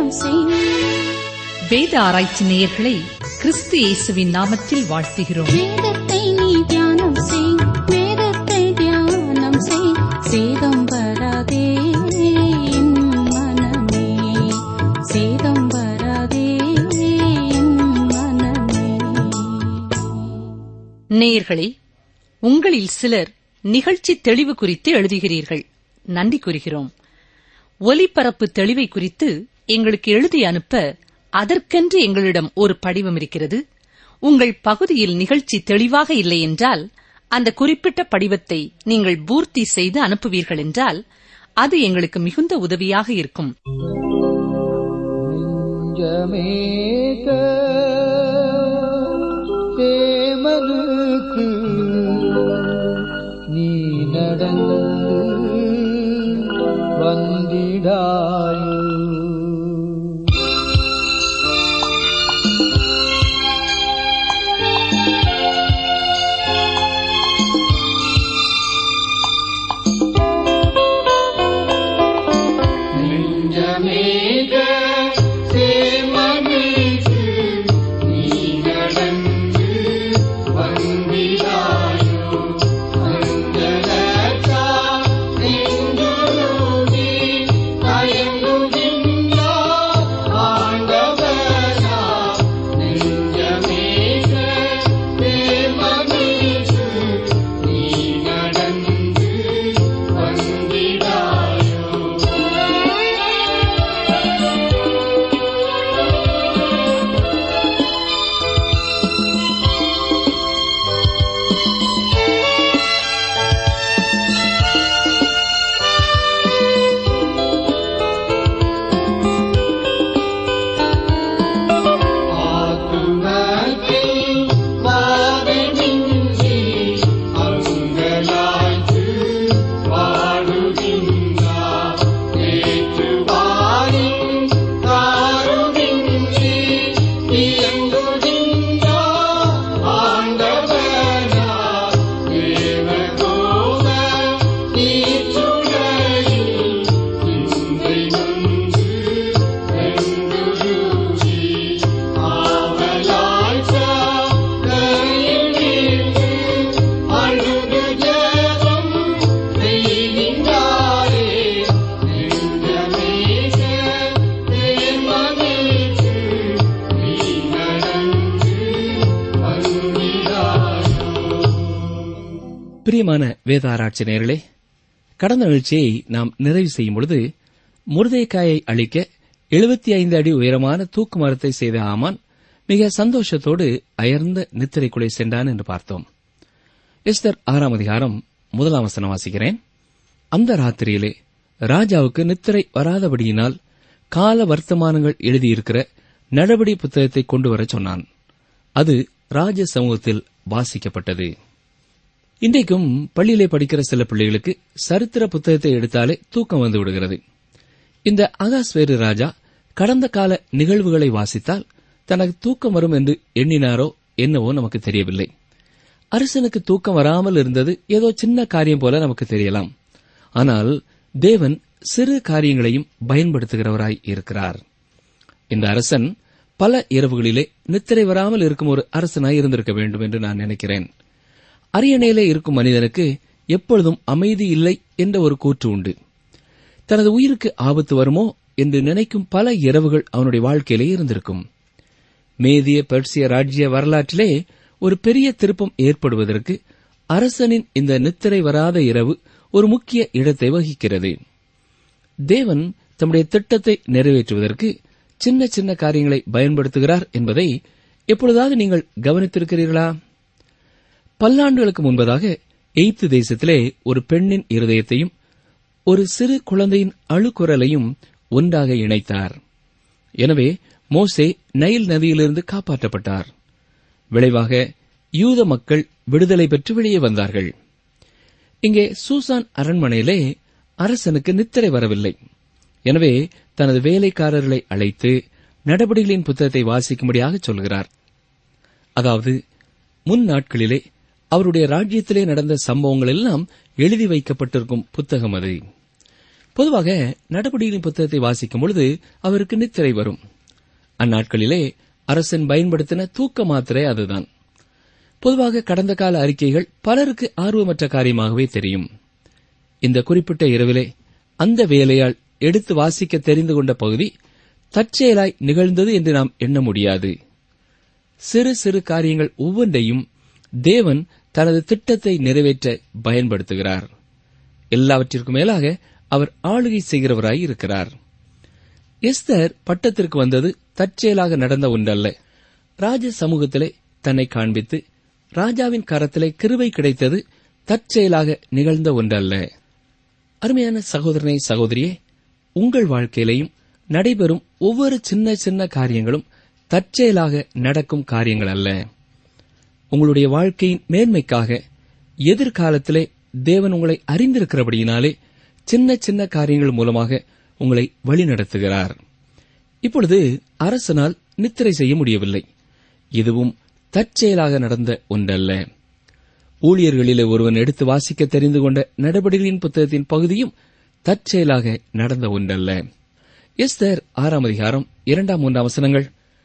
தியானம் செய் வேத ஆராய்ச்சி நேயர்களை கிறிஸ்து இயேசுவின் நாமத்தில் வாழ்த்துகிறோம் வேதத்தை நீ தியானம் செய் வேதத்தை தியானம் செய் சேதம் வராதே என் மனமே சேதம் வராதே என் மனமே நேயர்களே உங்களில் சிலர் நிகழ்ச்சி தெளிவு குறித்து எழுதுகிறீர்கள் நன்றி கூறுகிறோம் ஒலிபரப்பு தெளிவை குறித்து எங்களுக்கு எழுதி அனுப்ப அதற்கென்று எங்களிடம் ஒரு படிவம் இருக்கிறது உங்கள் பகுதியில் நிகழ்ச்சி தெளிவாக இல்லை என்றால் அந்த குறிப்பிட்ட படிவத்தை நீங்கள் பூர்த்தி செய்து அனுப்புவீர்கள் என்றால் அது எங்களுக்கு மிகுந்த உதவியாக இருக்கும் நெஞ்சமேக தேமனுக்கு நீ நடந்து வந்திடாயோ நெஞ்சமேக தேமனுக்கு நீ நடந்து வந்திடாயோ அந்தலத்தா நெஞ்சுருகி தயங்குகின்றா ஆண்டவனா நெஞ்சமேக தேமனுக்கு நீ நடந்து வந்திடாயோ ஆத்துமத்தில் வாதமின்றி அங்கலாய்த்து வாழுகின்றார். ஏற்றுவாரின் தாருமின்றி இயங்குகின்றார். ஆண்டவனார் தேவகோப நீச்சுடரில் இன்றை நொந்து வெந்துருகி ஆவலாய்ச்ச கையில் வீழ்ந்து அழுது ஜெபம் செய்கின்றாரே. நெஞ்சமேக தேமனேற்று நீ நடந்து வந்திடாயோ. பிரியமான வேத ஆராய்ச்சி நேயர்களே கடந்த நிகழ்ச்சியை நாம் நிறைவு செய்யும் பொழுது முருதைக்காயை அழிக்க எழுபத்தி ஐந்து அடி உயரமான தூக்கு மரத்தை செய்த ஆமான் மிக சந்தோஷத்தோடு அயர்ந்த நித்திரைக்குள்ளே சென்றான் என்று பார்த்தோம் எஸ்தர் ஆறாம் அதிகாரம் முதலாம் வசனம் வாசிக்கிறேன் அந்த ராத்திரியிலே ராஜாவுக்கு நித்திரை வராதபடியினால் கால வர்த்தமானங்கள் எழுதியிருக்கிற நடபடி புத்தகத்தை கொண்டு வரச் சொன்னான் அது ராஜ சமூகத்தில் வாசிக்கப்பட்டது இன்றைக்கும் பள்ளியிலே படிக்கிற சில பிள்ளைகளுக்கு சரித்திர புத்தகத்தை எடுத்தாலே தூக்கம் வந்து விடுகிறது இந்த அகாஸ்வேரு ராஜா கடந்த கால நிகழ்வுகளை வாசித்தால் தனக்கு தூக்கம் வரும் என்று எண்ணினாரோ என்னவோ நமக்கு தெரியவில்லை அரசனுக்கு தூக்கம் வராமல் இருந்தது ஏதோ சின்ன காரியம் போல நமக்கு தெரியலாம் ஆனால் தேவன் சிறு காரியங்களையும் பயன்படுத்துகிறவராய் இருக்கிறார் இந்த அரசன் பல இரவுகளிலே நித்திரை வராமல் இருக்கும் ஒரு அரசனாய் இருந்திருக்க வேண்டும் என்று நான் நினைக்கிறேன் அரியணையிலே இருக்கும் மனிதனுக்கு எப்பொழுதும் அமைதி இல்லை என்ற ஒரு கூற்று உண்டு தனது உயிருக்கு ஆபத்து வருமோ என்று நினைக்கும் பல இரவுகள் அவனுடைய வாழ்க்கையிலே இருந்திருக்கும் மேதிய பெர்சிய ராஜ்ய வரலாற்றிலே ஒரு பெரிய திருப்பம் ஏற்படுவதற்கு அரசனின் இந்த நித்திரை வராத இரவு ஒரு முக்கிய இடத்தை வகிக்கிறது தேவன் தம்முடைய திட்டத்தை நிறைவேற்றுவதற்கு சின்ன சின்ன காரியங்களை பயன்படுத்துகிறார் என்பதை எப்பொழுதாவது நீங்கள் கவனித்திருக்கிறீர்களா பல்லாண்டுகளுக்கு முன்பதாக எய்த்து தேசத்திலே ஒரு பெண்ணின் இருதயத்தையும் ஒரு சிறு குழந்தையின் அழுக்குரலையும் ஒன்றாக இணைத்தார் எனவே மோசே நைல் நதியிலிருந்து காப்பாற்றப்பட்டார் விளைவாக யூத மக்கள் விடுதலை பெற்று வெளியே வந்தார்கள் இங்கே சூசான் அரண்மனையிலே அரசனுக்கு நித்திரை வரவில்லை எனவே தனது வேலைக்காரர்களை அழைத்து நடபடிகளின் புத்தகத்தை வாசிக்கும்படியாக சொல்கிறார் அதாவது முன் நாட்களிலே அவருடைய ராஜ்யத்திலே நடந்த சம்பவங்கள் எல்லாம் எழுதி வைக்கப்பட்டிருக்கும் புத்தகம் அது பொதுவாக நடபடிகளின் புத்தகத்தை வாசிக்கும் பொழுது அவருக்கு நித்திரை வரும் அந்நாட்களிலே அரசன் பயன்படுத்தின தூக்க மாத்திரை அதுதான் பொதுவாக கடந்த கால அறிக்கைகள் பலருக்கு ஆர்வமற்ற காரியமாகவே தெரியும் இந்த குறிப்பிட்ட இரவிலே அந்த வேலையால் எடுத்து வாசிக்க தெரிந்து கொண்ட பகுதி தற்செயலாய் நிகழ்ந்தது என்று நாம் எண்ண முடியாது சிறு சிறு காரியங்கள் ஒவ்வொன்றையும் தேவன் தனது திட்டத்தை நிறைவேற்ற பயன்படுத்துகிறார் எல்லாவற்றிற்கும் மேலாக அவர் ஆளுகை செய்கிறவராய் இருக்கிறார் எஸ்தர் பட்டத்திற்கு வந்தது தற்செயலாக நடந்த ஒன்றல்ல ராஜ சமூகத்திலே தன்னை காண்பித்து ராஜாவின் கரத்திலே கிருபை கிடைத்தது தற்செயலாக நிகழ்ந்த ஒன்றல்ல அருமையான சகோதரனை சகோதரியே உங்கள் வாழ்க்கையிலையும் நடைபெறும் ஒவ்வொரு சின்ன சின்ன காரியங்களும் தற்செயலாக நடக்கும் காரியங்கள் அல்ல உங்களுடைய வாழ்க்கையின் மேன்மைக்காக எதிர்காலத்திலே தேவன் உங்களை அறிந்திருக்கிறபடியினாலே சின்ன சின்ன காரியங்கள் மூலமாக உங்களை வழிநடத்துகிறார் இப்பொழுது அரசனால் நித்திரை செய்ய முடியவில்லை இதுவும் தற்செயலாக நடந்த ஒன்றல்ல ஊழியர்களிலே ஒருவன் எடுத்து வாசிக்க தெரிந்து கொண்ட நடவடிக்கைகளின் புத்தகத்தின் பகுதியும் தற்செயலாக நடந்த ஒன்றல்ல எஸ்தர் ஆறாம் அதிகாரம் இரண்டாம் மூன்றாம் வசனங்கள்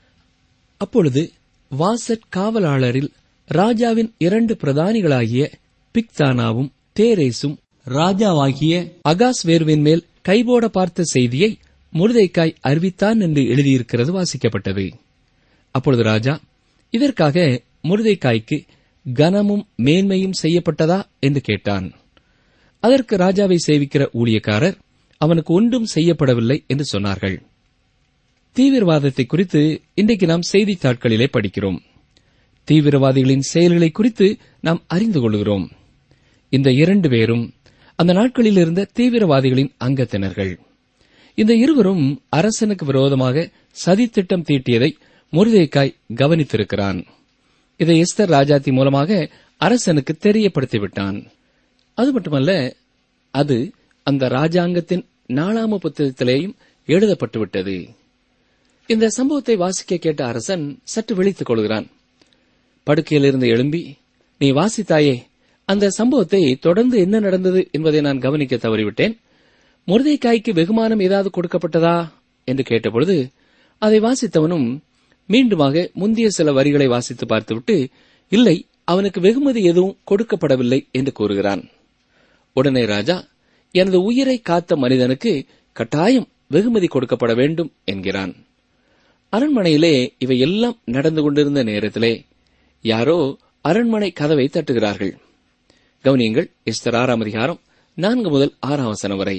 அப்பொழுது வாசற் காவலாளரில் ராஜாவின் இரண்டு பிரதானிகளாகிய பிக்தானாவும் தேரேசும் ராஜாவாகிய அகாஸ்வேருவின் மேல் கைபோட பார்த்த செய்தியை முருதைக்காய் அறிவித்தான் என்று எழுதியிருக்கிறது வாசிக்கப்பட்டது அப்பொழுது ராஜா இதற்காக முருதைக்காய்க்கு கனமும் மேன்மையும் செய்யப்பட்டதா என்று கேட்டான் அதற்கு ராஜாவை சேவிக்கிற ஊழியக்காரர் அவனுக்கு ஒன்றும் செய்யப்படவில்லை என்று சொன்னார்கள் தீவிரவாதத்தை குறித்து இன்றைக்கு நாம் செய்தித்தாட்களிலே படிக்கிறோம் தீவிரவாதிகளின் செயல்களை குறித்து நாம் அறிந்து கொள்கிறோம் இந்த இரண்டு பேரும் அந்த நாட்களில் இருந்த தீவிரவாதிகளின் அங்கத்தினர்கள் இந்த இருவரும் அரசனுக்கு விரோதமாக சதித்திட்டம் தீட்டியதை முருதைக்காய் கவனித்திருக்கிறான் இதை எஸ்தர் ராஜாத்தி மூலமாக அரசனுக்கு தெரியப்படுத்திவிட்டான் அது மட்டுமல்ல அது அந்த ராஜாங்கத்தின் நாளாம புத்தகத்திலேயும் எழுதப்பட்டுவிட்டது இந்த சம்பவத்தை வாசிக்க கேட்ட அரசன் சற்று விழித்துக் கொள்கிறான் படுக்கையிலிருந்து எழும்பி நீ வாசித்தாயே அந்த சம்பவத்தை தொடர்ந்து என்ன நடந்தது என்பதை நான் கவனிக்க தவறிவிட்டேன் முருதைக்காய்க்கு வெகுமானம் ஏதாவது கொடுக்கப்பட்டதா என்று கேட்டபொழுது அதை வாசித்தவனும் மீண்டுமாக முந்திய சில வரிகளை வாசித்து பார்த்துவிட்டு இல்லை அவனுக்கு வெகுமதி எதுவும் கொடுக்கப்படவில்லை என்று கூறுகிறான் உடனே ராஜா எனது உயிரை காத்த மனிதனுக்கு கட்டாயம் வெகுமதி கொடுக்கப்பட வேண்டும் என்கிறான் அரண்மனையிலே இவை எல்லாம் நடந்து கொண்டிருந்த நேரத்திலே யாரோ அரண்மனை கதவை தட்டுகிறார்கள் கவனியங்கள் எஸ்தர் ஆறாம் அதிகாரம் நான்கு முதல் ஆறாம் வசனம் வரை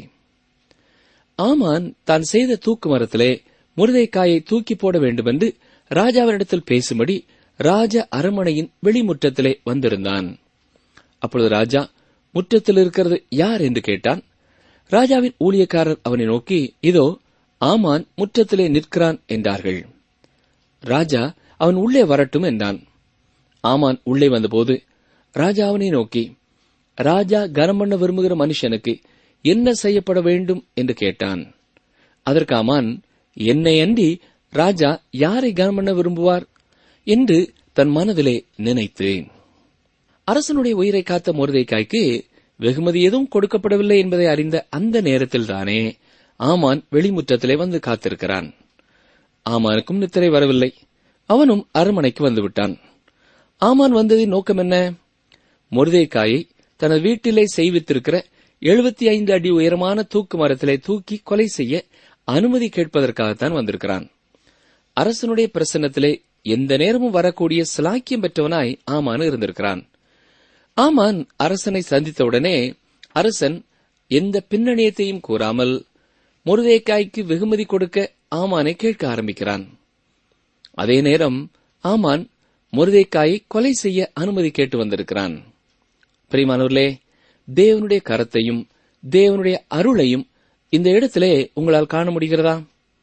ஆமான் தான் செய்த தூக்கு மரத்திலே முருதைக்காயை தூக்கி போட வேண்டுமென்று ராஜாவினிடத்தில் பேசும்படி ராஜ அரண்மனையின் வெளிமுற்றத்திலே வந்திருந்தான் அப்பொழுது ராஜா முற்றத்தில் இருக்கிறது யார் என்று கேட்டான் ராஜாவின் ஊழியக்காரர் அவனை நோக்கி இதோ ஆமான் முற்றத்திலே நிற்கிறான் என்றார்கள் ராஜா அவன் உள்ளே வரட்டும் என்றான் ஆமான் உள்ளே வந்தபோது ராஜா அவனை நோக்கி ராஜா கனம் பண்ண விரும்புகிற மனுஷனுக்கு என்ன செய்யப்பட வேண்டும் என்று கேட்டான் அதற்கு ஆமான் என்னை அன்றி ராஜா யாரை கனம் பண்ண விரும்புவார் என்று தன் மனதிலே நினைத்து அரசனுடைய உயிரை காத்த முருதைக்காய்க்கு வெகுமதி எதுவும் கொடுக்கப்படவில்லை என்பதை அறிந்த அந்த நேரத்தில்தானே ஆமான் வெளிமுற்றத்திலே வந்து காத்திருக்கிறான் ஆமானுக்கும் நித்திரை வரவில்லை அவனும் அரண்மனைக்கு வந்துவிட்டான் ஆமான் வந்ததின் நோக்கம் என்ன முருதைக்காயை தனது வீட்டிலே செய்வித்திருக்கிற எழுபத்தி ஐந்து அடி உயரமான தூக்கு மரத்திலே தூக்கி கொலை செய்ய அனுமதி கேட்பதற்காகத்தான் வந்திருக்கிறான் அரசனுடைய பிரசன்னத்திலே எந்த நேரமும் வரக்கூடிய சிலாக்கியம் பெற்றவனாய் ஆமான் இருந்திருக்கிறான் ஆமான் அரசனை சந்தித்தவுடனே அரசன் எந்த பின்னணியத்தையும் கூறாமல் முருதைக்காய்க்கு வெகுமதி கொடுக்க ஆமானை கேட்க ஆரம்பிக்கிறான் அதே நேரம் ஆமான் முருதைக்காயை கொலை செய்ய அனுமதி கேட்டு வந்திருக்கிறான் பிரிமானவர்களே தேவனுடைய கரத்தையும் தேவனுடைய அருளையும் இந்த இடத்திலே உங்களால் காண முடிகிறதா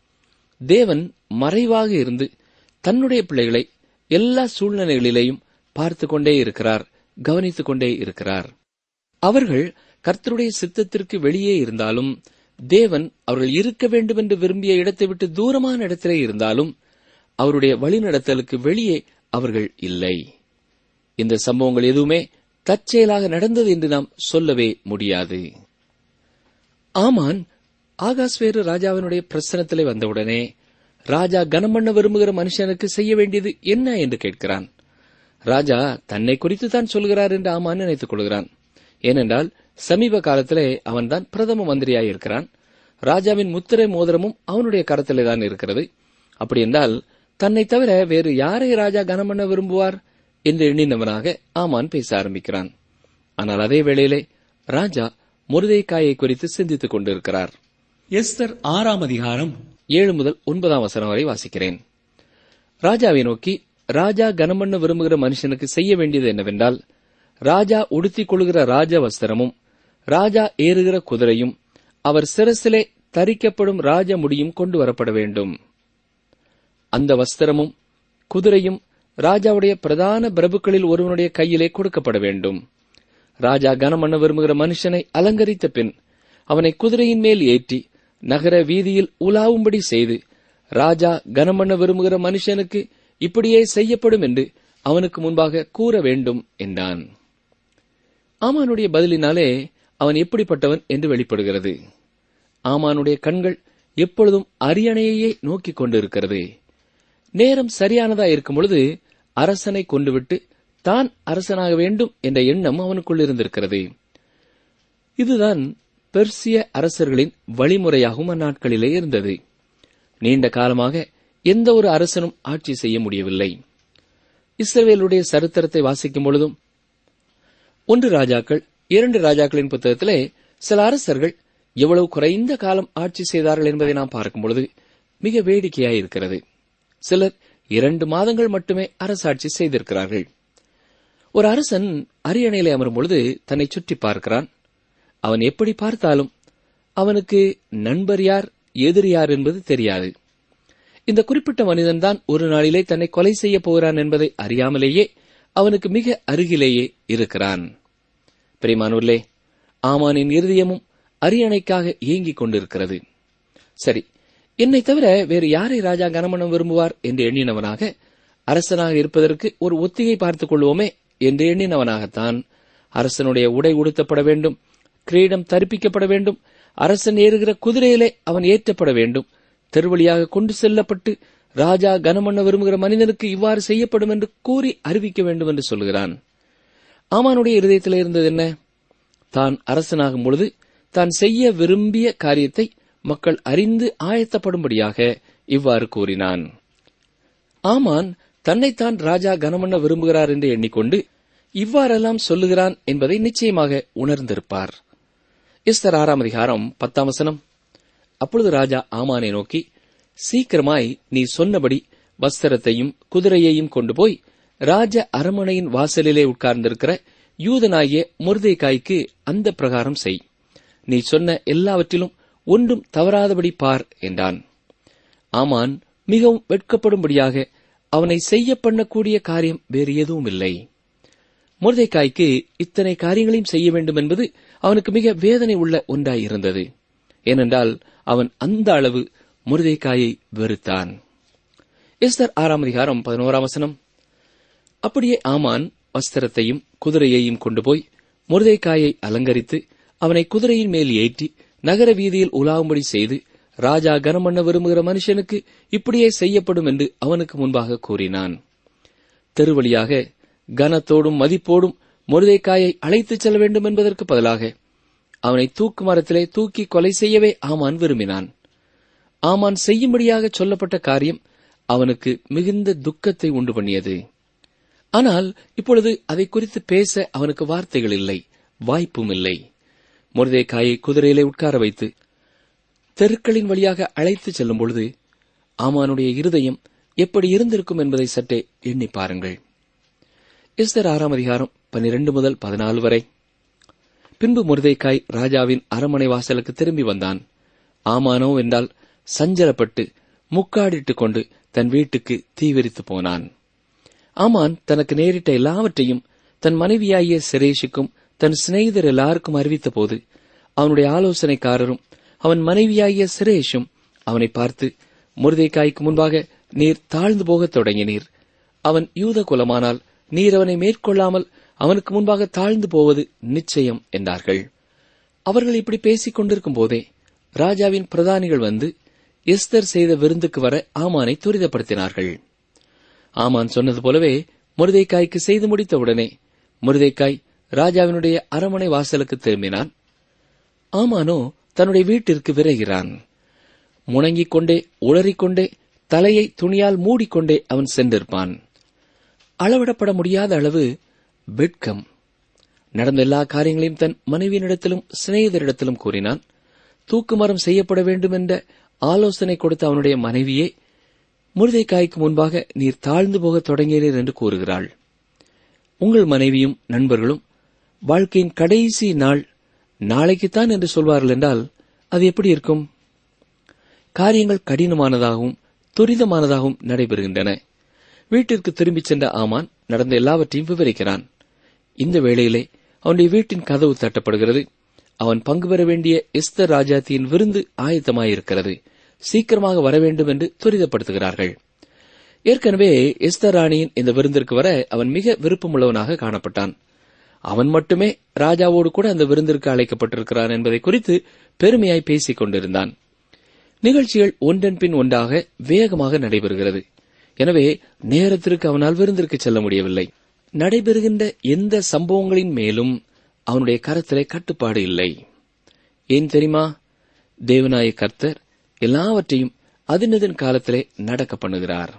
தேவன் மறைவாக இருந்து தன்னுடைய பிள்ளைகளை எல்லா சூழ்நிலைகளிலேயும் பார்த்து கொண்டே இருக்கிறார் கவனித்துக் கொண்டே இருக்கிறார் அவர்கள் கர்த்தருடைய சித்தத்திற்கு வெளியே இருந்தாலும் தேவன் அவர்கள் இருக்க வேண்டும் என்று விரும்பிய இடத்தை விட்டு தூரமான இடத்திலே இருந்தாலும் அவருடைய வழிநடத்தலுக்கு வெளியே அவர்கள் இல்லை இந்த சம்பவங்கள் எதுவுமே தற்செயலாக நடந்தது என்று நாம் சொல்லவே முடியாது ஆமான் ஆகாஸ்வேரு ராஜாவினுடைய பிரசனத்திலே வந்தவுடனே ராஜா கனம் பண்ண விரும்புகிற மனுஷனுக்கு செய்ய வேண்டியது என்ன என்று கேட்கிறான் ராஜா தன்னை குறித்து தான் சொல்கிறார் என்று ஆமான் நினைத்துக் கொள்கிறான் ஏனென்றால் சமீப காலத்திலே அவன்தான் பிரதம மந்திரியாய் இருக்கிறான் ராஜாவின் முத்திரை மோதிரமும் அவனுடைய கரத்திலே தான் இருக்கிறது அப்படி என்றால் தன்னை தவிர வேறு யாரை ராஜா கனம் பண்ண விரும்புவார் என்று எண்ணினவனாக ஆமான் பேச ஆரம்பிக்கிறான் ஆனால் அதே வேளையிலே ராஜா முருதைக்காயை குறித்து சிந்தித்துக் கொண்டிருக்கிறார் எஸ்தர் ஆறாம் அதிகாரம் ஏழு முதல் ஒன்பதாம் வசனம் வரை வாசிக்கிறேன் ராஜாவை நோக்கி ராஜா கனமண்ண விரும்புகிற மனுஷனுக்கு செய்ய வேண்டியது என்னவென்றால் ராஜா உடுத்திக் கொள்கிற ராஜ வஸ்திரமும் ராஜா ஏறுகிற குதிரையும் அவர் சிரசிலே தரிக்கப்படும் ராஜ முடியும் கொண்டு வரப்பட வேண்டும் அந்த வஸ்திரமும் குதிரையும் ராஜாவுடைய பிரதான பிரபுக்களில் ஒருவனுடைய கையிலே கொடுக்கப்பட வேண்டும் ராஜா கனமண்ண விரும்புகிற மனுஷனை அலங்கரித்த பின் அவனை குதிரையின் மேல் ஏற்றி நகர வீதியில் உலாவும்படி செய்து ராஜா கனமண்ண விரும்புகிற மனுஷனுக்கு இப்படியே செய்யப்படும் என்று அவனுக்கு முன்பாக கூற வேண்டும் என்றான் ஆமானுடைய பதிலினாலே அவன் எப்படிப்பட்டவன் என்று வெளிப்படுகிறது ஆமானுடைய கண்கள் எப்பொழுதும் அரியணையையே நோக்கிக் கொண்டிருக்கிறது நேரம் சரியானதா இருக்கும் பொழுது அரசனை கொண்டுவிட்டு தான் அரசனாக வேண்டும் என்ற எண்ணம் அவனுக்குள் இருந்திருக்கிறது இதுதான் பெர்சிய அரசர்களின் வழிமுறையாகவும் அந்நாட்களிலே இருந்தது நீண்ட காலமாக எந்த ஒரு அரசனும் ஆட்சி செய்ய முடியவில்லை இஸ்ரவேலுடைய சரித்திரத்தை வாசிக்கும் பொழுதும் ஒன்று ராஜாக்கள் இரண்டு ராஜாக்களின் புத்தகத்திலே சில அரசர்கள் எவ்வளவு குறைந்த காலம் ஆட்சி செய்தார்கள் என்பதை நாம் பார்க்கும் பொழுது மிக வேடிக்கையாய் இருக்கிறது சிலர் இரண்டு மாதங்கள் மட்டுமே அரசாட்சி செய்திருக்கிறார்கள் ஒரு அரசன் அரியணையிலே அமரும் பொழுது தன்னை சுற்றி பார்க்கிறான் அவன் எப்படி பார்த்தாலும் அவனுக்கு நண்பர் யார் எதிரி யார் என்பது தெரியாது இந்த குறிப்பிட்ட மனிதன்தான் ஒரு நாளிலே தன்னை கொலை செய்ய போகிறான் என்பதை அறியாமலேயே அவனுக்கு மிக அருகிலேயே இருக்கிறான் பிரிமானூர்லே ஆமானின் இருதயமும் அரியணைக்காக ஏங்கிக் கொண்டிருக்கிறது சரி என்னை தவிர வேறு யாரை ராஜா கனமனம் விரும்புவார் என்று எண்ணினவனாக அரசனாக இருப்பதற்கு ஒரு ஒத்திகை பார்த்துக் கொள்வோமே என்று எண்ணினவனாகத்தான் அரசனுடைய உடை உடுத்தப்பட வேண்டும் கிரீடம் தரிப்பிக்கப்பட வேண்டும் அரசன் ஏறுகிற குதிரையிலே அவன் ஏற்றப்பட வேண்டும் தெருவழியாக கொண்டு செல்லப்பட்டு ராஜா கனமண்ண விரும்புகிற மனிதனுக்கு இவ்வாறு செய்யப்படும் என்று கூறி அறிவிக்க வேண்டும் என்று சொல்கிறான் ஆமானுடைய இருதயத்தில் இருந்தது என்ன தான் அரசனாகும் பொழுது தான் செய்ய விரும்பிய காரியத்தை மக்கள் அறிந்து ஆயத்தப்படும்படியாக இவ்வாறு கூறினான் ஆமான் தன்னைத்தான் ராஜா கனமண்ண விரும்புகிறார் என்று எண்ணிக்கொண்டு இவ்வாறெல்லாம் சொல்லுகிறான் என்பதை நிச்சயமாக உணர்ந்திருப்பார் இஸ்தர் ஆறாம் அதிகாரம் பத்தாம் வசனம் அப்பொழுது ராஜா ஆமானை நோக்கி சீக்கிரமாய் நீ சொன்னபடி வஸ்திரத்தையும் குதிரையையும் கொண்டு போய் ராஜ அரமனையின் வாசலிலே உட்கார்ந்திருக்கிற யூதனாகிய முருதைக்காய்க்கு அந்த பிரகாரம் செய் நீ சொன்ன எல்லாவற்றிலும் ஒன்றும் தவறாதபடி பார் என்றான் ஆமான் மிகவும் வெட்கப்படும்படியாக அவனை செய்ய பண்ணக்கூடிய காரியம் வேறு எதுவும் இல்லை முருதைக்காய்க்கு இத்தனை காரியங்களையும் செய்ய வேண்டும் என்பது அவனுக்கு மிக வேதனை உள்ள ஒன்றாயிருந்தது ஏனென்றால் அவன் அந்த அளவு முருதைக்காயை வெறுத்தான் எஸ்தர் ஆறாம் அதிகாரம் பதினோராம் வசனம் அப்படியே ஆமான் வஸ்திரத்தையும் குதிரையையும் கொண்டு போய் முருதைக்காயை அலங்கரித்து அவனை குதிரையின் மேல் ஏற்றி நகர வீதியில் உலாவும்படி செய்து ராஜா கனம் பண்ண விரும்புகிற மனுஷனுக்கு இப்படியே செய்யப்படும் என்று அவனுக்கு முன்பாக கூறினான் தெருவழியாக கனத்தோடும் மதிப்போடும் முருதைக்காயை அழைத்துச் செல்ல வேண்டும் என்பதற்கு பதிலாக அவனை தூக்கு மரத்திலே தூக்கி கொலை செய்யவே ஆமான் விரும்பினான் ஆமான் செய்யும்படியாக சொல்லப்பட்ட காரியம் அவனுக்கு மிகுந்த துக்கத்தை உண்டு பண்ணியது ஆனால் இப்பொழுது அதை குறித்து பேச அவனுக்கு வார்த்தைகள் இல்லை வாய்ப்பும் இல்லை முருதைக்காயை குதிரையிலே உட்கார வைத்து தெருக்களின் வழியாக அழைத்துச் செல்லும் பொழுது ஆமானுடைய இருதயம் எப்படி இருந்திருக்கும் என்பதை சற்றே எண்ணி பாருங்கள் எஸ்தர் ஆறாம் அதிகாரம் பன்னிரண்டு முதல் பதினாலு வரை பின்பு முருதைக்காய் ராஜாவின் அரமனை வாசலுக்கு திரும்பி வந்தான் ஆமானோ என்றால் சஞ்சலப்பட்டு முக்காடிட்டுக் கொண்டு தன் வீட்டுக்கு தீவிரித்து போனான் ஆமான் தனக்கு நேரிட்ட எல்லாவற்றையும் தன் மனைவியாகிய சிரேஷுக்கும் தன் சிநேகிதர் எல்லாருக்கும் அறிவித்த போது அவனுடைய ஆலோசனைக்காரரும் அவன் மனைவியாகிய சிரேஷும் அவனை பார்த்து முருதைக்காய்க்கு முன்பாக நீர் தாழ்ந்து போகத் தொடங்கினீர் அவன் யூத குலமானால் நீர் அவனை மேற்கொள்ளாமல் அவனுக்கு முன்பாக தாழ்ந்து போவது நிச்சயம் என்றார்கள் அவர்கள் இப்படி பேசிக் கொண்டிருக்கும் போதே ராஜாவின் பிரதானிகள் வந்து எஸ்தர் செய்த விருந்துக்கு வர ஆமானை துரிதப்படுத்தினார்கள் ஆமான் சொன்னது போலவே முருதைக்காய்க்கு செய்து முடித்தவுடனே முருதைக்காய் ராஜாவினுடைய அரமனை வாசலுக்கு திரும்பினான் ஆமானோ தன்னுடைய வீட்டிற்கு விரைகிறான் முணங்கிக் கொண்டே உளறிக்கொண்டே தலையை துணியால் மூடிக்கொண்டே அவன் சென்றிருப்பான் அளவிடப்பட முடியாத அளவு வெட்கம் நடந்த எல்லா காரியங்களையும் தன் மனைவியினிடத்திலும் சிநேகிதரிடத்திலும் கூறினான் தூக்குமரம் செய்யப்பட வேண்டும் என்ற ஆலோசனை கொடுத்த அவனுடைய மனைவியே முருதைக்காய்க்கு முன்பாக நீர் தாழ்ந்து போகத் தொடங்கினீர் என்று கூறுகிறாள் உங்கள் மனைவியும் நண்பர்களும் வாழ்க்கையின் கடைசி நாள் நாளைக்குத்தான் என்று சொல்வார்கள் என்றால் அது எப்படி இருக்கும் காரியங்கள் கடினமானதாகவும் துரிதமானதாகவும் நடைபெறுகின்றன வீட்டிற்கு திரும்பிச் சென்ற ஆமான் நடந்த எல்லாவற்றையும் விவரிக்கிறான் இந்த வேளையிலே அவனுடைய வீட்டின் கதவு தட்டப்படுகிறது அவன் பங்கு பெற வேண்டிய எஸ்தர் ராஜாத்தியின் விருந்து ஆயத்தமாயிருக்கிறது சீக்கிரமாக வர வேண்டும் என்று துரிதப்படுத்துகிறார்கள் ஏற்கனவே எஸ்தர் ராணியின் இந்த விருந்திற்கு வர அவன் மிக விருப்பமுள்ளவனாக காணப்பட்டான் அவன் மட்டுமே ராஜாவோடு கூட அந்த விருந்திற்கு அழைக்கப்பட்டிருக்கிறான் என்பதை குறித்து பெருமையாய் பேசிக் கொண்டிருந்தான் நிகழ்ச்சிகள் ஒன்றன் பின் ஒன்றாக வேகமாக நடைபெறுகிறது எனவே நேரத்திற்கு அவனால் விருந்திற்கு செல்ல முடியவில்லை நடைபெறுகின்ற எந்த சம்பவங்களின் மேலும் அவனுடைய கரத்திலே கட்டுப்பாடு இல்லை ஏன் தெரியுமா தேவநாய கர்த்தர் எல்லாவற்றையும் அதினதின் காலத்திலே நடக்க பண்ணுகிறார்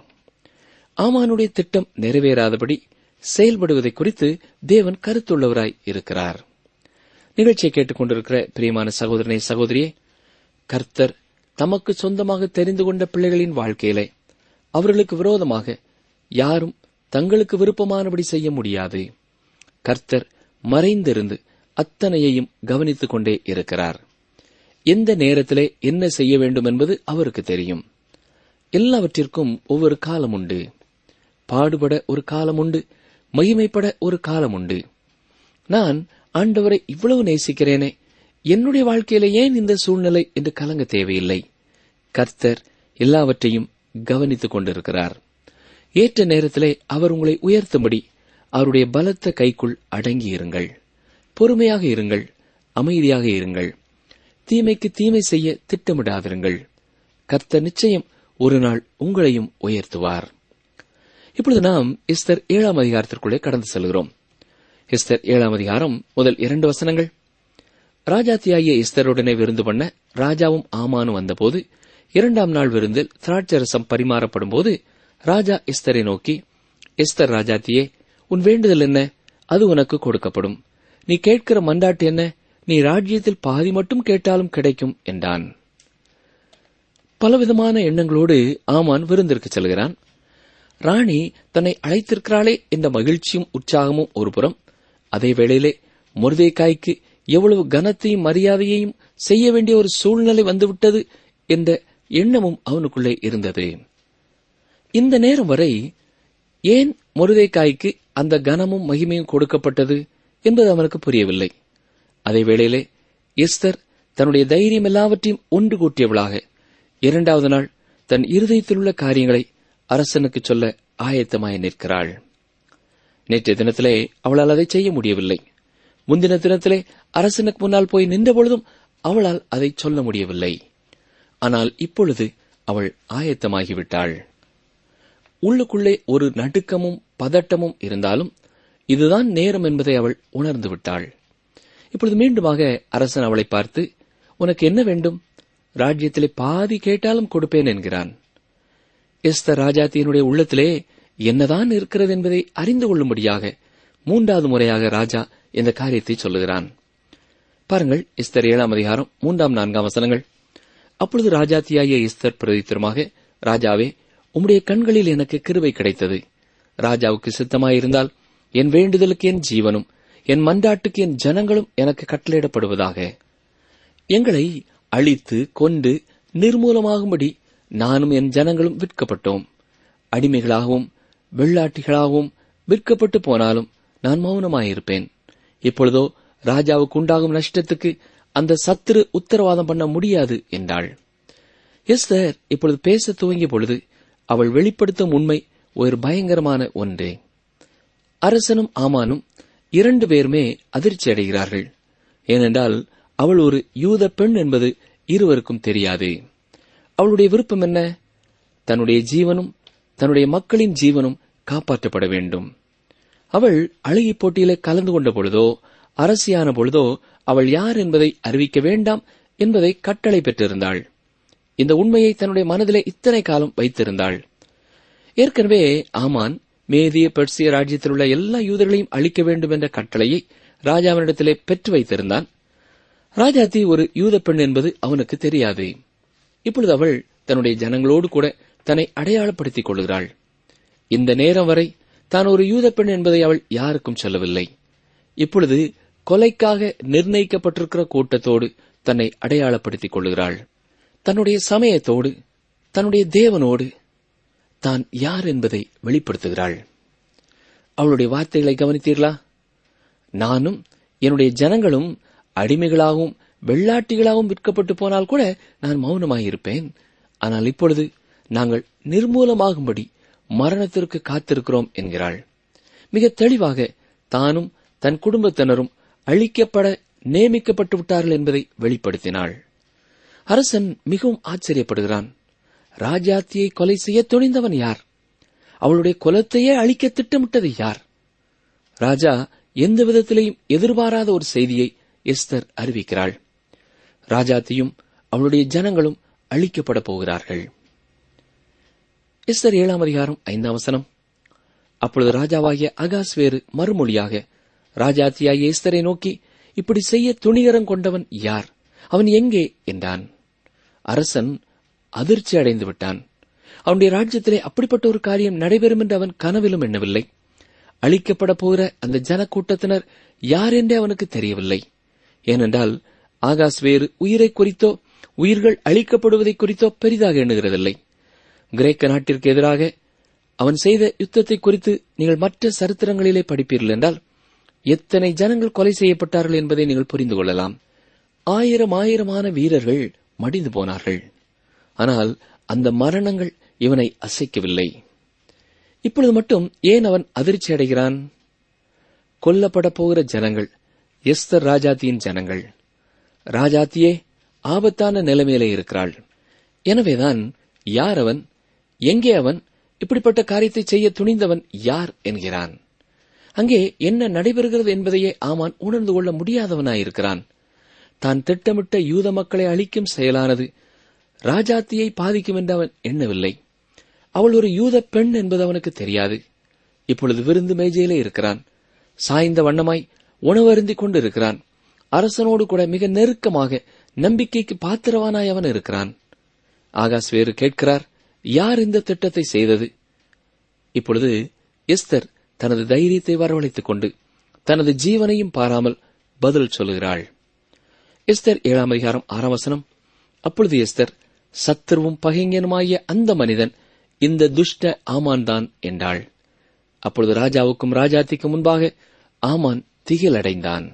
ஆமானுடைய திட்டம் நிறைவேறாதபடி செயல்படுவதை குறித்து தேவன் கருத்துள்ளவராய் இருக்கிறார் நிகழ்ச்சியை கேட்டுக்கொண்டிருக்கிற பிரியமான சகோதரனை சகோதரியே கர்த்தர் தமக்கு சொந்தமாக தெரிந்து கொண்ட பிள்ளைகளின் வாழ்க்கையிலே அவர்களுக்கு விரோதமாக யாரும் தங்களுக்கு விருப்பமானபடி செய்ய முடியாது கர்த்தர் மறைந்திருந்து அத்தனையையும் கவனித்துக் கொண்டே இருக்கிறார் எந்த நேரத்திலே என்ன செய்ய வேண்டும் என்பது அவருக்கு தெரியும் எல்லாவற்றிற்கும் ஒவ்வொரு காலம் உண்டு பாடுபட ஒரு காலம் உண்டு மகிமைப்பட ஒரு காலம் உண்டு நான் ஆண்டவரை இவ்வளவு நேசிக்கிறேனே என்னுடைய வாழ்க்கையில ஏன் இந்த சூழ்நிலை என்று கலங்க தேவையில்லை கர்த்தர் எல்லாவற்றையும் கவனித்துக் கொண்டிருக்கிறார் ஏற்ற நேரத்திலே அவர் உங்களை உயர்த்தும்படி அவருடைய பலத்த கைக்குள் அடங்கியிருங்கள் பொறுமையாக இருங்கள் அமைதியாக இருங்கள் தீமைக்கு தீமை செய்ய திட்டமிடாதிருங்கள் கர்த்தர் நிச்சயம் ஒரு நாள் உங்களையும் உயர்த்துவார் இப்பொழுது நாம் எஸ்தர் ஏழாம் அதிகாரத்திற்குள்ளே கடந்து செல்கிறோம் எஸ்தர் ஏழாம் அதிகாரம் முதல் இரண்டு வசனங்கள் ராஜாத்தியாகிய எஸ்தருடனே விருந்து பண்ண ராஜாவும் ஆமானும் வந்தபோது இரண்டாம் நாள் விருந்தில் திராட்சரசம் பரிமாறப்படும் போது ராஜா எஸ்தரை நோக்கி எஸ்தர் ராஜாத்தியே உன் வேண்டுதல் என்ன அது உனக்கு கொடுக்கப்படும் நீ கேட்கிற மண்டாட்டு என்ன நீ ராஜ்யத்தில் பாதி மட்டும் கேட்டாலும் கிடைக்கும் என்றான் பலவிதமான எண்ணங்களோடு ஆமான் விருந்திற்கு செல்கிறான் ராணி தன்னை அழைத்திருக்கிறாளே என்ற மகிழ்ச்சியும் உற்சாகமும் ஒருபுறம் அதே வேளையிலே முருதைக்காய்க்கு எவ்வளவு கனத்தையும் மரியாதையையும் செய்ய வேண்டிய ஒரு சூழ்நிலை வந்துவிட்டது என்ற எண்ணமும் அவனுக்குள்ளே இருந்தது இந்த நேரம் வரை ஏன் முருதைக்காய்க்கு அந்த கனமும் மகிமையும் கொடுக்கப்பட்டது என்பது அவனுக்கு புரியவில்லை அதே வேளையிலே எஸ்தர் தன்னுடைய தைரியம் எல்லாவற்றையும் ஒன்று கூட்டியவளாக இரண்டாவது நாள் தன் இருதயத்தில் உள்ள காரியங்களை அரசனுக்கு சொல்ல ஆயத்தமாய் நிற்கிறாள் நேற்றைய தினத்திலே அவளால் அதை செய்ய முடியவில்லை முந்தின தினத்திலே அரசனுக்கு முன்னால் போய் நின்ற பொழுதும் அவளால் அதை சொல்ல முடியவில்லை ஆனால் இப்பொழுது அவள் ஆயத்தமாகிவிட்டாள் உள்ளுக்குள்ளே ஒரு நடுக்கமும் பதட்டமும் இருந்தாலும் இதுதான் நேரம் என்பதை அவள் உணர்ந்து விட்டாள் இப்பொழுது மீண்டுமாக அரசன் அவளை பார்த்து உனக்கு என்ன வேண்டும் ராஜ்யத்திலே பாதி கேட்டாலும் கொடுப்பேன் என்கிறான் எஸ்தர் ராஜாத்தியனுடைய உள்ளத்திலே என்னதான் இருக்கிறது என்பதை அறிந்து கொள்ளும்படியாக மூன்றாவது முறையாக ராஜா இந்த காரியத்தை சொல்லுகிறான் பாருங்கள் எஸ்தர் ஏழாம் அதிகாரம் மூன்றாம் நான்காம் வசனங்கள் அப்பொழுது ராஜாத்தியாகிய எஸ்தர் பிரதித்திரமாக ராஜாவே உம்முடைய கண்களில் எனக்கு கிருபை கிடைத்தது ராஜாவுக்கு சித்தமாயிருந்தால் என் வேண்டுதலுக்கு என் ஜீவனும் என் மன்றாட்டுக்கு என் ஜனங்களும் எனக்கு கட்டளையிடப்படுவதாக எங்களை அழித்து கொண்டு நிர்மூலமாகும்படி நானும் என் ஜனங்களும் விற்கப்பட்டோம் அடிமைகளாகவும் வெள்ளாட்டிகளாகவும் விற்கப்பட்டு போனாலும் நான் மௌனமாயிருப்பேன் இப்பொழுதோ ராஜாவுக்கு உண்டாகும் நஷ்டத்துக்கு அந்த சத்துரு உத்தரவாதம் பண்ண முடியாது என்றாள் எஸ்தர் இப்பொழுது பேச துவங்கிய பொழுது அவள் வெளிப்படுத்தும் உண்மை ஒரு பயங்கரமான ஒன்றே அரசனும் ஆமானும் இரண்டு பேருமே அதிர்ச்சி அடைகிறார்கள் ஏனென்றால் அவள் ஒரு யூத பெண் என்பது இருவருக்கும் தெரியாது அவளுடைய விருப்பம் என்ன தன்னுடைய ஜீவனும் தன்னுடைய மக்களின் ஜீவனும் காப்பாற்றப்பட வேண்டும் அவள் அழகி போட்டியிலே கலந்து கொண்ட பொழுதோ அரசியான பொழுதோ அவள் யார் என்பதை அறிவிக்க வேண்டாம் என்பதை கட்டளை பெற்றிருந்தாள் இந்த உண்மையை தன்னுடைய மனதிலே இத்தனை காலம் வைத்திருந்தாள் ஏற்கனவே ஆமான் மேதிய பெர்சிய ராஜ்யத்தில் உள்ள எல்லா யூதர்களையும் அழிக்க வேண்டும் என்ற கட்டளையை ராஜாவினிடத்திலே பெற்று வைத்திருந்தான் ராஜாத்தி ஒரு யூத பெண் என்பது அவனுக்கு தெரியாது இப்பொழுது அவள் தன்னுடைய ஜனங்களோடு கூட தன்னை அடையாளப்படுத்திக் கொள்கிறாள் இந்த நேரம் வரை தான் ஒரு யூத பெண் என்பதை அவள் யாருக்கும் சொல்லவில்லை இப்பொழுது கொலைக்காக நிர்ணயிக்கப்பட்டிருக்கிற கூட்டத்தோடு தன்னை அடையாளப்படுத்திக் கொள்கிறாள் தன்னுடைய சமயத்தோடு தன்னுடைய தேவனோடு தான் யார் என்பதை வெளிப்படுத்துகிறாள் அவளுடைய வார்த்தைகளை கவனித்தீர்களா நானும் என்னுடைய ஜனங்களும் அடிமைகளாகவும் வெள்ளாட்டிகளாகவும் விற்கப்பட்டு போனால் கூட நான் மௌனமாயிருப்பேன் ஆனால் இப்பொழுது நாங்கள் நிர்மூலமாகும்படி மரணத்திற்கு காத்திருக்கிறோம் என்கிறாள் மிக தெளிவாக தானும் தன் குடும்பத்தினரும் அழிக்கப்பட நியமிக்கப்பட்டு விட்டார்கள் என்பதை வெளிப்படுத்தினாள் அரசன் மிகவும் ஆச்சரியப்படுகிறான் ராஜாத்தியை கொலை செய்ய துணிந்தவன் யார் அவளுடைய குலத்தையே அழிக்க திட்டமிட்டது யார் ராஜா எந்த விதத்திலையும் எதிர்பாராத ஒரு செய்தியை எஸ்தர் அறிவிக்கிறாள் ராஜாத்தியும் அவளுடைய ஜனங்களும் அழிக்கப்பட போகிறார்கள் எஸ்தர் ஏழாம் அதிகாரம் ஐந்தாம் வசனம் அப்பொழுது ராஜாவாகிய அகாஸ்வேறு மறுமொழியாக ராஜாத்தியாகிய எஸ்தரை நோக்கி இப்படி செய்ய துணிகரம் கொண்டவன் யார் அவன் எங்கே என்றான் அரசன் அதிர்ச்சி அடைந்து விட்டான் அவனுடைய ராஜ்யத்திலே அப்படிப்பட்ட ஒரு காரியம் நடைபெறும் என்று அவன் கனவிலும் எண்ணவில்லை அழிக்கப்பட போகிற அந்த ஜன கூட்டத்தினர் யார் என்றே அவனுக்கு தெரியவில்லை ஏனென்றால் ஆகாஸ் வேறு உயிரை குறித்தோ உயிர்கள் அழிக்கப்படுவதை குறித்தோ பெரிதாக எண்ணுகிறதில்லை கிரேக்க நாட்டிற்கு எதிராக அவன் செய்த யுத்தத்தை குறித்து நீங்கள் மற்ற சரித்திரங்களிலே படிப்பீர்கள் என்றால் எத்தனை ஜனங்கள் கொலை செய்யப்பட்டார்கள் என்பதை நீங்கள் புரிந்து கொள்ளலாம் ஆயிரம் ஆயிரமான வீரர்கள் மடிந்து போனார்கள் ஆனால் அந்த மரணங்கள் இவனை அசைக்கவில்லை இப்பொழுது மட்டும் ஏன் அவன் அதிர்ச்சி அடைகிறான் கொல்லப்பட போகிற ஜனங்கள் எஸ்தர் ராஜாத்தியின் ஜனங்கள் ராஜாத்தியே ஆபத்தான நிலைமையிலே இருக்கிறாள் எனவேதான் யார் அவன் எங்கே அவன் இப்படிப்பட்ட காரியத்தை செய்ய துணிந்தவன் யார் என்கிறான் அங்கே என்ன நடைபெறுகிறது என்பதையே ஆமான் உணர்ந்து கொள்ள முடியாதவனாயிருக்கிறான் தான் திட்டமிட்ட யூத மக்களை அழிக்கும் செயலானது ராஜாத்தியை பாதிக்கும் என்று அவன் எண்ணவில்லை அவள் ஒரு யூத பெண் என்பது அவனுக்கு தெரியாது இப்பொழுது விருந்து மேஜையிலே இருக்கிறான் சாய்ந்த வண்ணமாய் உணவருந்திக் கொண்டு இருக்கிறான் அரசனோடு கூட மிக நெருக்கமாக நம்பிக்கைக்கு பாத்திரவானாய் அவன் இருக்கிறான் ஆகாஷ் வேறு கேட்கிறார் யார் இந்த திட்டத்தை செய்தது இப்பொழுது எஸ்தர் தனது தைரியத்தை வரவழைத்துக் கொண்டு தனது ஜீவனையும் பாராமல் பதில் சொல்கிறாள் எஸ்தர் ஏழாம் அதிகாரம் ஆறாம் வசனம் அப்பொழுது எஸ்தர் சத்துருவும் பகைஞனுமாகிய அந்த மனிதன் இந்த துஷ்ட ஆமான் தான் என்றாள் அப்பொழுது ராஜாவுக்கும் ராஜாத்திக்கும் முன்பாக ஆமான் திகிலடைந்தான்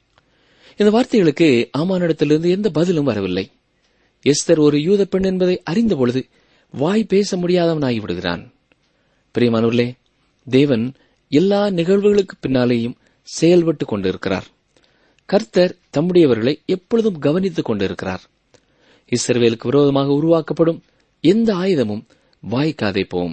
இந்த வார்த்தைகளுக்கு ஆமானிடத்திலிருந்து எந்த பதிலும் வரவில்லை எஸ்தர் ஒரு யூத பெண் என்பதை அறிந்த பொழுது வாய் பேச முடியாதவனாகி விடுகிறான் பிரியமானவர்களே தேவன் எல்லா நிகழ்வுகளுக்கு பின்னாலேயும் செயல்பட்டு கொண்டிருக்கிறார் கர்த்தர் தம்முடையவர்களை எப்பொழுதும் கவனித்துக் கொண்டிருக்கிறார் இஸ்ரவேலுக்கு விரோதமாக உருவாக்கப்படும் எந்த ஆயுதமும் வாய்க்காதே போம்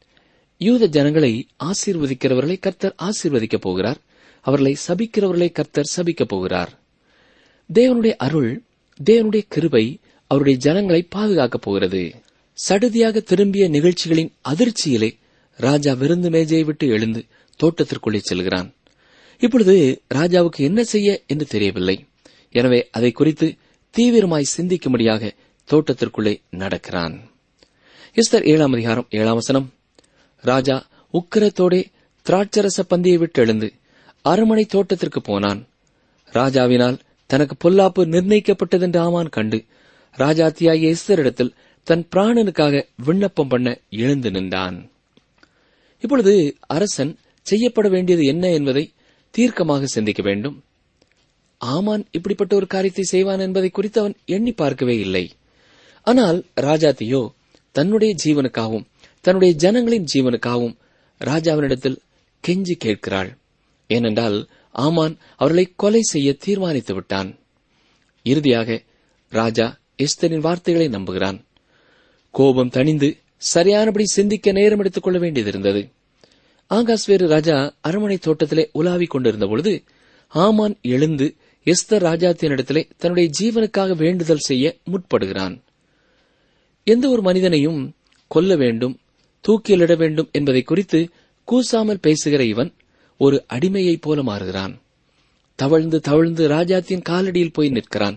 யூத ஜனங்களை ஆசீர்வதிக்கிறவர்களை கர்த்தர் ஆசீர்வதிக்கப் போகிறார் அவர்களை சபிக்கிறவர்களை கர்த்தர் சபிக்கப் போகிறார் தேவனுடைய அருள் தேவனுடைய கிருபை அவருடைய ஜனங்களை பாதுகாக்கப் போகிறது சடுதியாக திரும்பிய நிகழ்ச்சிகளின் அதிர்ச்சியிலே ராஜா விருந்து மேஜையை விட்டு எழுந்து தோட்டத்திற்குள்ளே செல்கிறான் இப்பொழுது ராஜாவுக்கு என்ன செய்ய என்று தெரியவில்லை எனவே அதை குறித்து தீவிரமாய் சிந்திக்கும்படியாக தோட்டத்திற்குள்ளே நடக்கிறான் எஸ்தர் ஏழாம் அதிகாரம் ஏழாம் வசனம் ராஜா உக்கிரத்தோடே திராட்சரச பந்தியை விட்டு எழுந்து அரமனை தோட்டத்திற்கு போனான் ராஜாவினால் தனக்கு பொல்லாப்பு நிர்ணயிக்கப்பட்டதென்று ஆமான் கண்டு ராஜாத்தியாகிய எஸ்தரிடத்தில் தன் பிராணனுக்காக விண்ணப்பம் பண்ண எழுந்து நின்றான் இப்பொழுது அரசன் செய்யப்பட வேண்டியது என்ன என்பதை தீர்க்கமாக சிந்திக்க வேண்டும் ஆமான் இப்படிப்பட்ட ஒரு காரியத்தை செய்வான் என்பதை குறித்து அவன் எண்ணி பார்க்கவே இல்லை ஆனால் ராஜாத்தியோ தன்னுடைய ஜீவனுக்காகவும் தன்னுடைய ஜனங்களின் ஜீவனுக்காகவும் ராஜாவினிடத்தில் கெஞ்சி கேட்கிறாள் ஏனென்றால் ஆமான் அவர்களை கொலை செய்ய தீர்மானித்து விட்டான் இறுதியாக ராஜா எஸ்தரின் வார்த்தைகளை நம்புகிறான் கோபம் தணிந்து சரியானபடி சிந்திக்க நேரம் எடுத்துக் கொள்ள வேண்டியதிருந்தது ஆகாஸ்வேறு ராஜா அரண்மனை தோட்டத்திலே உலாவிக் கொண்டிருந்த பொழுது ஆமான் எழுந்து எஸ்தர் ராஜாத்தினிடத்திலே தன்னுடைய ஜீவனுக்காக வேண்டுதல் செய்ய முற்படுகிறான் எந்த ஒரு மனிதனையும் கொல்ல வேண்டும் தூக்கிலிட வேண்டும் என்பதை குறித்து கூசாமல் பேசுகிற இவன் ஒரு அடிமையைப் போல மாறுகிறான் தவழ்ந்து தவழ்ந்து ராஜாத்தின் காலடியில் போய் நிற்கிறான்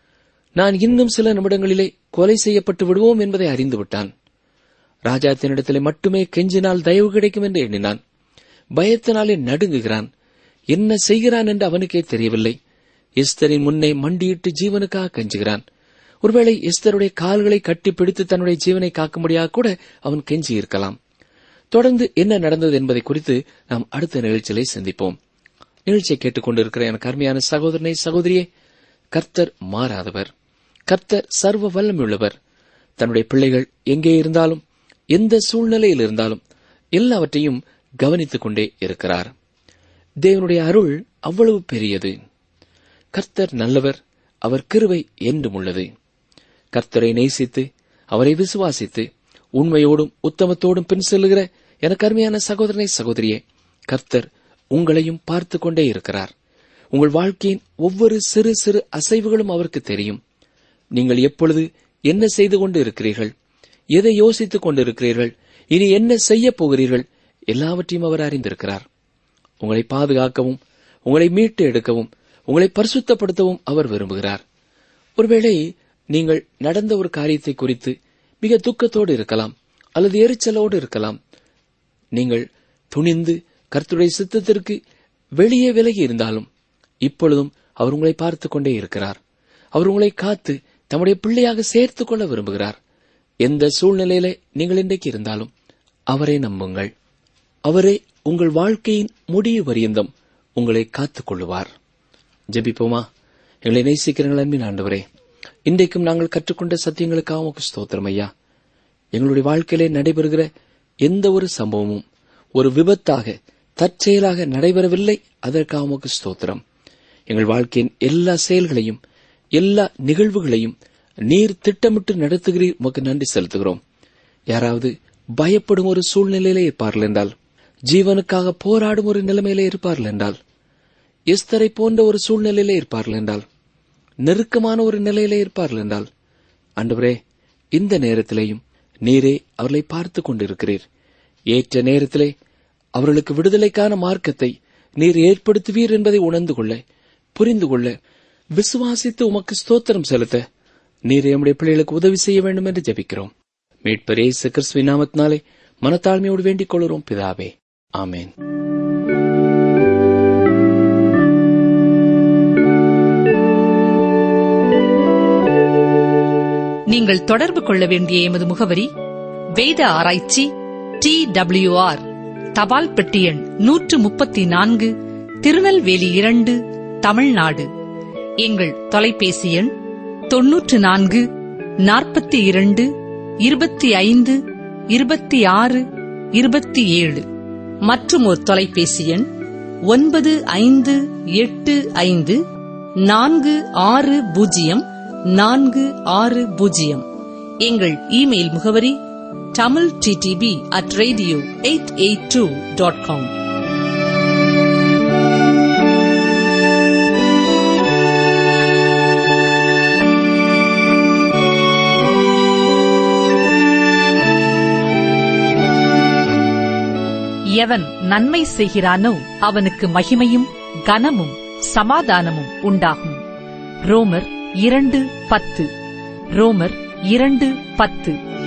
நான் இன்னும் சில நிமிடங்களிலே கொலை செய்யப்பட்டு விடுவோம் என்பதை அறிந்து விட்டான் ராஜாத்தினிடத்திலே மட்டுமே கெஞ்சினால் தயவு கிடைக்கும் என்று எண்ணினான் பயத்தினாலே நடுங்குகிறான் என்ன செய்கிறான் என்று அவனுக்கே தெரியவில்லை எஸ்தரின் முன்னே மண்டியிட்டு ஜீவனுக்காக கெஞ்சுகிறான் ஒருவேளை எஸ்தருடைய கால்களை கட்டிப்பிடித்து தன்னுடைய ஜீவனை காக்கும்படியாக கூட அவன் கெஞ்சி இருக்கலாம் தொடர்ந்து என்ன நடந்தது என்பதை குறித்து நாம் அடுத்த நிகழ்ச்சியிலே சிந்திப்போம் நிகழ்ச்சியை கேட்டுக்கொண்டிருக்கிற எனக்கு அருமையான சகோதரனை சகோதரியே கர்த்தர் மாறாதவர் கர்த்தர் சர்வ வல்லமையுள்ளவர் தன்னுடைய பிள்ளைகள் எங்கே இருந்தாலும் எந்த சூழ்நிலையில் இருந்தாலும் எல்லாவற்றையும் கவனித்துக் கொண்டே இருக்கிறார் தேவனுடைய அருள் அவ்வளவு பெரியது கர்த்தர் நல்லவர் அவர் கிருவை என்றும் உள்ளது கர்த்தரை நேசித்து அவரை விசுவாசித்து உண்மையோடும் உத்தமத்தோடும் பின் செல்லுகிற எனக்கு அருமையான சகோதரனை சகோதரியே கர்த்தர் உங்களையும் பார்த்து கொண்டே இருக்கிறார் உங்கள் வாழ்க்கையின் ஒவ்வொரு சிறு சிறு அசைவுகளும் அவருக்கு தெரியும் நீங்கள் எப்பொழுது என்ன செய்து கொண்டு இருக்கிறீர்கள் எதை யோசித்துக் கொண்டிருக்கிறீர்கள் இனி என்ன செய்யப் போகிறீர்கள் எல்லாவற்றையும் அவர் அறிந்திருக்கிறார் உங்களை பாதுகாக்கவும் உங்களை மீட்டு எடுக்கவும் உங்களை பரிசுத்தப்படுத்தவும் அவர் விரும்புகிறார் ஒருவேளை நீங்கள் நடந்த ஒரு காரியத்தை குறித்து மிக துக்கத்தோடு இருக்கலாம் அல்லது எரிச்சலோடு இருக்கலாம் நீங்கள் துணிந்து கர்த்தருடைய சித்தத்திற்கு வெளியே விலகி இருந்தாலும் இப்பொழுதும் அவர் உங்களை பார்த்துக் கொண்டே இருக்கிறார் அவர் உங்களை காத்து தம்முடைய பிள்ளையாக சேர்த்துக் கொள்ள விரும்புகிறார் எந்த சூழ்நிலையில நீங்கள் இன்றைக்கு இருந்தாலும் அவரை நம்புங்கள் அவரே உங்கள் வாழ்க்கையின் முடிவு பரியந்தம் உங்களை காத்துக் கொள்ளுவார் ஜெபிப்போமா எங்களை நேசிக்கிறங்கள் அன்பின் ஆண்டவரே இன்றைக்கும் நாங்கள் கற்றுக்கொண்ட சத்தியங்களுக்காக உமக்கு ஸ்தோத்திரம் ஐயா எங்களுடைய வாழ்க்கையிலே நடைபெறுகிற எந்த ஒரு சம்பவமும் ஒரு விபத்தாக தற்செயலாக நடைபெறவில்லை அதற்காக உமக்கு ஸ்தோத்திரம் எங்கள் வாழ்க்கையின் எல்லா செயல்களையும் எல்லா நிகழ்வுகளையும் நீர் திட்டமிட்டு நடத்துகிறீர் உமக்கு நன்றி செலுத்துகிறோம் யாராவது பயப்படும் ஒரு சூழ்நிலையிலே இருப்பார்கள் என்றால் ஜீவனுக்காக போராடும் ஒரு நிலைமையிலே இருப்பார்கள் என்றால் எஸ்தரை போன்ற ஒரு சூழ்நிலையிலே இருப்பார்கள் என்றால் நெருக்கமான ஒரு நிலையிலே இருப்பார்கள் என்றால் ஆண்டவரே இந்த நேரத்திலேயும் நீரே அவர்களை பார்த்துக் கொண்டிருக்கிறீர் ஏற்ற நேரத்திலே அவர்களுக்கு விடுதலைக்கான மார்க்கத்தை நீர் ஏற்படுத்துவீர் என்பதை உணர்ந்து கொள்ள புரிந்து கொள்ள விசுவாசித்து உமக்கு ஸ்தோத்திரம் செலுத்த நீர் எம்முடைய பிள்ளைகளுக்கு உதவி செய்ய வேண்டும் என்று ஜெபிக்கிறோம் மீட்பர் இயேசு கிறிஸ்துவின் நாமத்தினாலே மனத்தாழ்மையோடு வேண்டிக் கொள்கிறோம் பிதாவே ஆமென் நீங்கள் தொடர்பு கொள்ள வேண்டிய எமது முகவரி வேத ஆராய்ச்சி டி ஆர் தபால் பெட்டி எண் நூற்று முப்பத்தி நான்கு திருநெல்வேலி இரண்டு தமிழ்நாடு எங்கள் தொலைபேசி எண் தொன்னூற்று நான்கு நாற்பத்தி இரண்டு இருபத்தி ஐந்து இருபத்தி ஆறு இருபத்தி ஏழு மற்றும் ஒரு தொலைபேசி எண் ஒன்பது ஐந்து எட்டு ஐந்து நான்கு ஆறு பூஜ்ஜியம் நான்கு ஆறு பூஜ்ஜியம் எங்கள் இமெயில் முகவரி Tamil DTP at radio eight eight two dot com எவன் நன்மை செய்கிறானோ அவனுக்கு மகிமையும் கனமும் சமாதானமும் உண்டாகும் ரோமர் இரண்டு பத்து ரோமர் இரண்டு பத்து